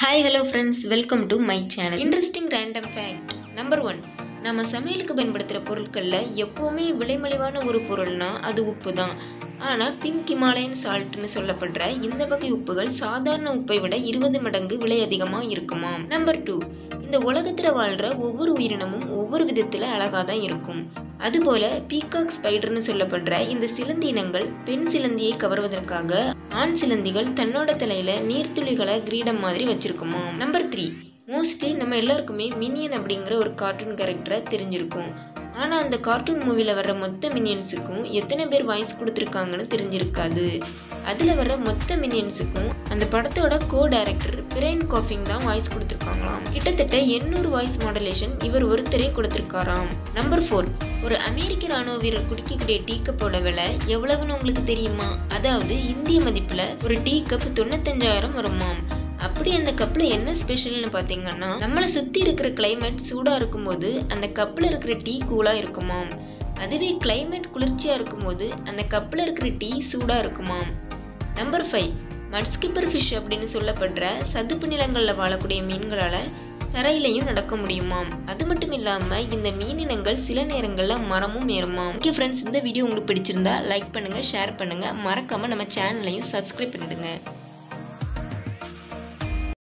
hi hello friends welcome to my channel interesting random fact number one நம்ம சமையலுக்கு பயன்படுத்துகிற பொருட்களில் எப்போவுமே விலைமலிவான ஒரு பொருள்னா அது உப்பு தான் ஆனால் பிங்க் ஹிமாலயன் சால்ட்னு சொல்லப்படுற இந்த வகை உப்புகள் சாதாரண உப்பை விட இருபது மடங்கு விலை அதிகமாக இருக்குமாம் நம்பர் டூ இந்த உலகத்தில் வாழ்கிற ஒவ்வொரு உயிரினமும் ஒவ்வொரு விதத்தில் அழகாக தான் இருக்கும் அதுபோல பீகாக் ஸ்பைடர்னு சொல்லப்படுற இந்த சிலந்தி இனங்கள் பெண் சிலந்தியை கவர்வதற்காக ஆண் சிலந்திகள் தன்னோட தலையில நீர்த்துளிகளை கிரீடம் மாதிரி வச்சிருக்குமா நம்பர் த்ரீ மோஸ்ட்லி நம்ம எல்லாருக்குமே மினியன் அப்படிங்கிற ஒரு கார்ட்டூன் கேரக்டரை தெரிஞ்சிருக்கும் ஆனால் அந்த கார்ட்டூன் மூவியில் வர்ற மொத்த மினியன்ஸுக்கும் எத்தனை பேர் வாய்ஸ் கொடுத்துருக்காங்கன்னு தெரிஞ்சிருக்காது அதில் வர்ற மொத்த மினியன்ஸுக்கும் அந்த படத்தோட கோ டைரக்டர் பிரெயின் காஃபிங் தான் வாய்ஸ் கொடுத்துருக்காங்களாம் கிட்டத்தட்ட எண்ணூறு வாய்ஸ் மாடலேஷன் இவர் ஒருத்தரே கொடுத்துருக்காராம் நம்பர் ஃபோர் ஒரு அமெரிக்க ராணுவ வீரர் குடிக்கக்கூடிய டீ கப்போட விலை எவ்வளவுன்னு உங்களுக்கு தெரியுமா அதாவது இந்திய மதிப்பில் ஒரு டீ கப் தொண்ணூத்தஞ்சாயிரம் வருமாம் அப்படி அந்த கப்பில் என்ன ஸ்பெஷல்னு பார்த்தீங்கன்னா நம்மளை சுற்றி இருக்கிற கிளைமேட் சூடாக இருக்கும்போது அந்த கப்பில் இருக்கிற டீ கூலாக இருக்குமாம் அதுவே கிளைமேட் குளிர்ச்சியாக இருக்கும்போது அந்த கப்பில் இருக்கிற டீ சூடாக இருக்குமாம் நம்பர் ஃபைவ் மட்ஸ்கிப்பர் ஃபிஷ் அப்படின்னு சொல்லப்படுற சதுப்பு நிலங்களில் வாழக்கூடிய மீன்களால் தரையிலையும் நடக்க முடியுமாம் அது மட்டும் இல்லாமல் இந்த மீனினங்கள் சில நேரங்களில் மரமும் ஏறுமாம் ஓகே ஃப்ரெண்ட்ஸ் இந்த வீடியோ உங்களுக்கு பிடிச்சிருந்தா லைக் பண்ணுங்கள் ஷேர் பண்ணுங்கள் மறக்காமல் நம்ம சேனலையும் சப்ஸ்கிரைப் பண்ணிடுங்க